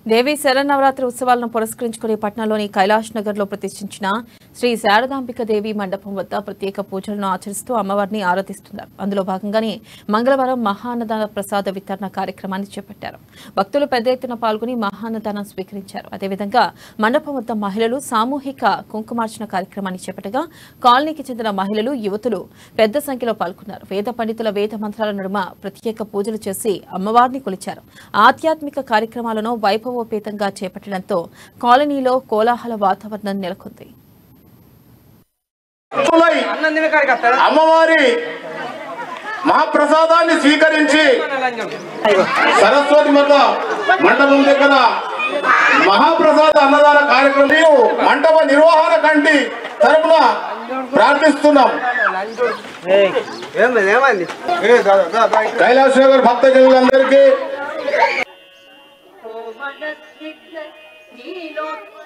దేవి శరన్నవరాత్రి ఉత్సవాలను పురస్కరించుకుని పట్నంలోని కైలాష్ నగర్ లో ప్రతిష్ఠించిన శ్రీ శారదాంబిక దేవి మండపం వద్ద ప్రత్యేక పూజలను ఆచరిస్తూ అమ్మవారిని ఆరాధిస్తున్నారు అందులో భాగంగానే మంగళవారం మహాన్నదాన ప్రసాద వితరణ కార్యక్రమాన్ని చేపట్టారు భక్తులు పెద్ద ఎత్తున పాల్గొని మహాన్నదానం స్వీకరించారు అదేవిధంగా మండపం వద్ద మహిళలు సామూహిక కుంకుమార్చన కార్యక్రమాన్ని చేపట్టగా కాలనీకి చెందిన మహిళలు యువతులు పెద్ద సంఖ్యలో పాల్గొన్నారు వేద పండితుల వేద మంత్రాల నడుమ ప్రత్యేక పూజలు చేసి అమ్మవారిని కొలిచారు ఆధ్యాత్మిక కార్యక్రమాలను వైభవోపేతంగా చేపట్టడంతో కాలనీలో కోలాహల వాతావరణం నెలకొంది భక్తులై అమ్మవారి మహాప్రసాదాన్ని స్వీకరించి సరస్వతి మాత మండపం దగ్గర మహాప్రసాద అన్నదాన కార్యక్రమం మండప నిర్వహణ కంటి తరపున ప్రార్థిస్తున్నాం ఏమైంది కైలాస్ నగర్ భక్తజనులందరికీ ఓ మనస్విఘ్న నీలో